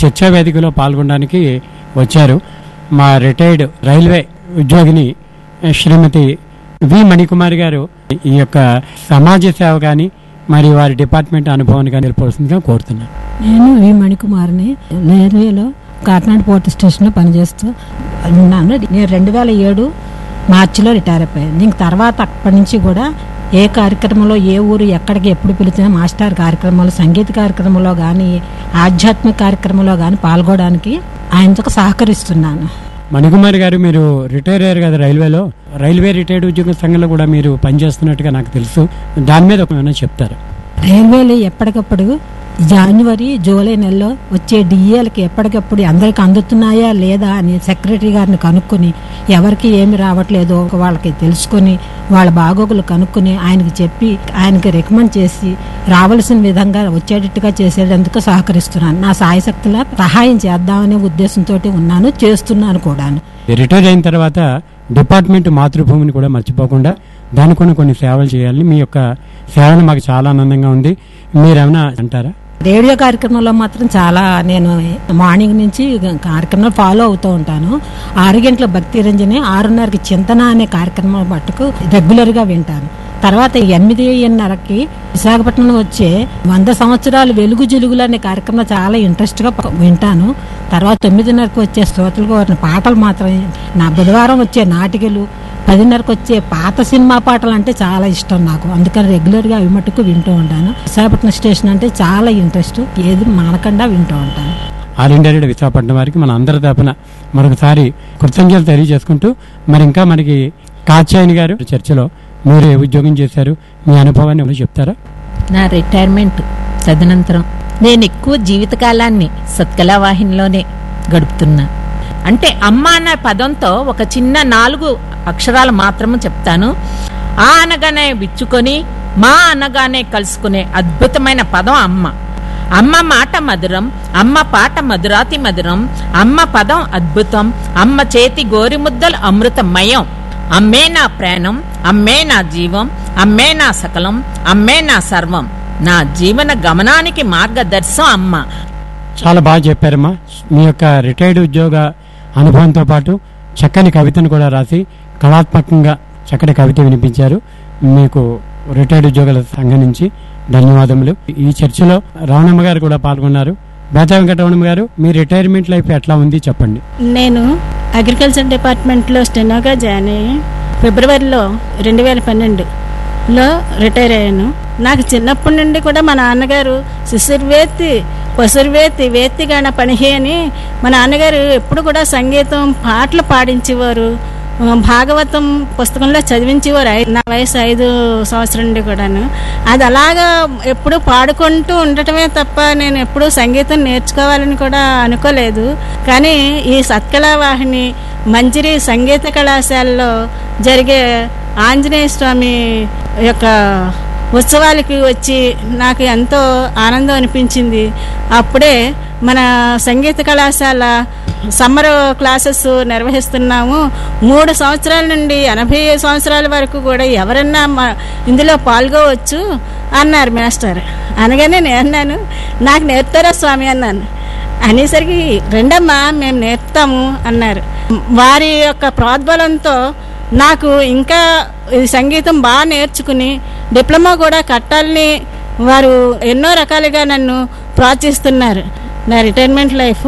చర్చా వేదికలో పాల్గొనడానికి వచ్చారు మా రిటైర్డ్ రైల్వే ఉద్యోగిని శ్రీమతి వి మణికుమారి గారు ఈ యొక్క సమాజ సేవ కానీ మరి వారి డిపార్ట్మెంట్ అనుభవాన్ని కానీ తెలుపవలసిందిగా కోరుతున్నాను నేను వి మణికుమార్ని రైల్వేలో కాకినాడ పోర్ట్ స్టేషన్లో పనిచేస్తూ ఉన్నాను నేను రెండు వేల ఏడు మార్చిలో రిటైర్ అయిపోయాను ఇంక తర్వాత అప్పటి నుంచి కూడా ఏ కార్యక్రమంలో ఏ ఊరు ఎక్కడికి ఎప్పుడు పిలిచినా మాస్టర్ కార్యక్రమాలు సంగీత కార్యక్రమంలో కానీ ఆధ్యాత్మిక కార్యక్రమంలో కానీ పాల్గొనడానికి ఆయనతో సహకరిస్తున్నాను మణికుమారి గారు మీరు రిటైర్ అయ్యారు కదా రైల్వేలో రైల్వే రిటైర్డ్ ఉద్యోగ సంఘంలో కూడా మీరు పనిచేస్తున్నట్టుగా నాకు తెలుసు దాని మీద ఒక ఏమైనా చెప్తారా రైల్వేలు ఎప్పటికప్పుడు జనవరి జూలై నెలలో వచ్చే డిఏలకి ఎప్పటికప్పుడు అందరికి అందుతున్నాయా లేదా అని సెక్రటరీ గారిని కనుక్కొని ఎవరికి ఏమి రావట్లేదో వాళ్ళకి తెలుసుకొని వాళ్ళ బాగోగులు కనుక్కొని ఆయనకి చెప్పి ఆయనకి రికమెండ్ చేసి రావాల్సిన విధంగా వచ్చేటట్టుగా చేసేందుకు సహకరిస్తున్నాను నా సాయశక్తిలా సహాయం చేద్దామనే ఉద్దేశంతో ఉన్నాను చేస్తున్నాను కూడాను రిటైర్ అయిన తర్వాత డిపార్ట్మెంట్ మాతృభూమిని కూడా మర్చిపోకుండా దాని కొన్ని కొన్ని సేవలు చేయాలి మీ యొక్క సేవలు మాకు చాలా ఆనందంగా ఉంది మీరేమైనా అంటారా రేడియో కార్యక్రమంలో మాత్రం చాలా నేను మార్నింగ్ నుంచి కార్యక్రమాలు ఫాలో అవుతూ ఉంటాను ఆరు గంటల భక్తి రంజని ఆరున్నరకి చింతన అనే కార్యక్రమం మట్టుకు రెగ్యులర్ గా వింటాను తర్వాత ఎనిమిదిన్నరకి విశాఖపట్నంలో వచ్చే వంద సంవత్సరాలు వెలుగు జిలుగులు అనే కార్యక్రమం చాలా ఇంట్రెస్ట్ గా ప- వింటాను తర్వాత తొమ్మిదిన్నరకు వచ్చే శ్రోతలకు వారిని పాటలు మాత్రం నా బుధవారం వచ్చే నాటికలు పదిన్నరకు వచ్చే పాత సినిమా పాటలు అంటే చాలా ఇష్టం నాకు అందుకని రెగ్యులర్ గా అవి మట్టుకు వింటూ ఉంటాను విశాఖపట్నం స్టేషన్ అంటే చాలా ఇంట్రెస్ట్ ఏది మానకుండా వింటూ ఉంటాను ఆల్ ఇండియా రేడియో విశాఖపట్నం వారికి మన అందరి తరపున మరొకసారి కృతజ్ఞతలు తెలియజేసుకుంటూ మరి ఇంకా మనకి కాచాయని గారు చర్చలో మీరు ఏ ఉద్యోగం చేశారు మీ అనుభవాన్ని ఏమైనా చెప్తారా నా రిటైర్మెంట్ తదనంతరం నేను ఎక్కువ జీవితకాలాన్ని సత్కళావాహినిలోనే గడుపుతున్నా అంటే అమ్మ అనే పదంతో ఒక చిన్న నాలుగు అక్షరాలు మాత్రమే చెప్తాను ఆ అనగానే విచ్చుకొని మా అనగానే కలుసుకునే అద్భుతమైన పదం అమ్మ అమ్మ మాట మధురం అమ్మ పాట మధురాతి మధురం అమ్మ పదం అద్భుతం అమ్మ చేతి గోరిముద్దలు అమృతమయం అమ్మే నా ప్రాణం అమ్మే నా జీవం అమ్మే నా సకలం అమ్మే నా సర్వం నా జీవన గమనానికి మార్గదర్శం అమ్మ చాలా బాగా చెప్పారమ్మా మీ యొక్క రిటైర్డ్ ఉద్యోగ అనుభవంతో పాటు చక్కని కవితను కూడా రాసి కళాత్మకంగా చక్కటి కవిత వినిపించారు మీకు రిటైర్డ్ ఉద్యోగుల సంఘం నుంచి ధన్యవాదములు ఈ చర్చలో రమణమ్మ గారు కూడా పాల్గొన్నారు బేతా వెంకటరమణమ్మ గారు మీ రిటైర్మెంట్ లైఫ్ ఎట్లా ఉంది చెప్పండి నేను అగ్రికల్చర్ డిపార్ట్మెంట్లో స్టెనోగా జాయిన్ అయ్యి ఫిబ్రవరిలో రెండు వేల పన్నెండులో రిటైర్ అయ్యాను నాకు చిన్నప్పటి నుండి కూడా మా నాన్నగారు శిశుర్వేత్తి పసురువేత్తి వేత్తిగాన పనిహి అని మా నాన్నగారు ఎప్పుడు కూడా సంగీతం పాటలు పాడించేవారు ఆ, భాగవతం పుస్తకంలో చదివించేవారు ఐ- నా వయసు ఐదు సంవత్సరం నుండి కూడాను అది అలాగా ఎప్పుడు పాడుకుంటూ ఉండటమే తప్ప నేను ఎప్పుడూ సంగీతం నేర్చుకోవాలని కూడా అనుకోలేదు కానీ ఈ సత్కళా వాహిని మంజిరి సంగీత కళాశాలలో జరిగే ఆంజనేయ స్వామి యొక్క ఉత్సవాలకి వచ్చి నాకు ఎంతో ఆనందం అనిపించింది అప్పుడే మన సంగీత కళాశాల సమ్మర్ క్లాసెస్ నిర్వహిస్తున్నాము మూడు సంవత్సరాల నుండి ఎనభై సంవత్సరాల వరకు కూడా ఎవరన్నా మా- ఇందులో పాల్గొవచ్చు అన్నారు మాస్టర్ అనగానే నేను అన్నాను నాకు నేర్పుతారా స్వామి అన్నాను అనేసరికి రెండమ్మా మేము నేర్పుతాము అన్నారు వారి యొక్క ప్రోద్బలంతో నాకు ఇంకా ఈ సంగీతం బాగా నేర్చుకుని డిప్లొమా కూడా కట్టాలని వారు ఎన్నో రకాలుగా నన్ను ప్రోత్సహిస్తున్నారు నా రిటైర్మెంట్ లైఫ్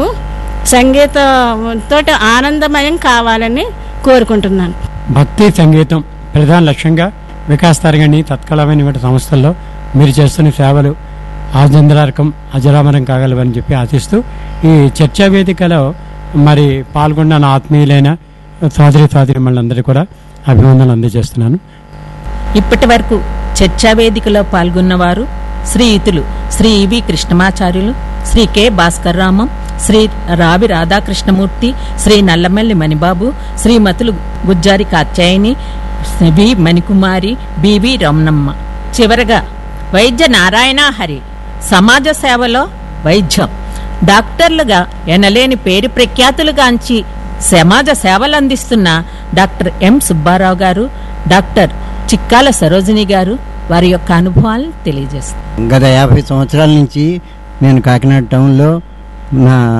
సంగీతంతో ఆనందమయం కావాలని కోరుకుంటున్నాను భక్తి సంగీతం ప్రధాన లక్ష్యంగా వికాస్ తరగని తత్కాలమైన వంటి సంస్థల్లో మీరు చేస్తున్న సేవలు ఆజంద్రారకం అజరామరం కాగలవని చెప్పి ఆశిస్తూ ఈ చర్చా వేదికలో మరి పాల్గొన్న నా ఆత్మీయులైన సోదరి సోదరి అందరికీ కూడా అభినందనలు అందజేస్తున్నాను ఇప్పటి వరకు చర్చా వేదికలో పాల్గొన్నవారు శ్రీయుతులు శ్రీ ఇవి కృష్ణమాచార్యులు శ్రీ కె భాస్కర్ రామం శ్రీ రావి రాధాకృష్ణమూర్తి శ్రీ నల్లమల్లి మణిబాబు శ్రీమతులు గుజ్జారి కాత్యాయని వి మణికుమారి బివి రమణమ్మ చివరగా వైద్య నారాయణ హరి సమాజ సేవలో వైద్యం డాక్టర్లుగా ఎనలేని పేరు ప్రఖ్యాతులుగాంచి సమాజ సేవలు అందిస్తున్న డాక్టర్ ఎం సుబ్బారావు గారు డాక్టర్ చిక్కాల సరోజిని గారు వారి యొక్క అనుభవాలను తెలియజేస్తారు గత యాభై సంవత్సరాల నుంచి నేను కాకినాడ టౌన్లో నా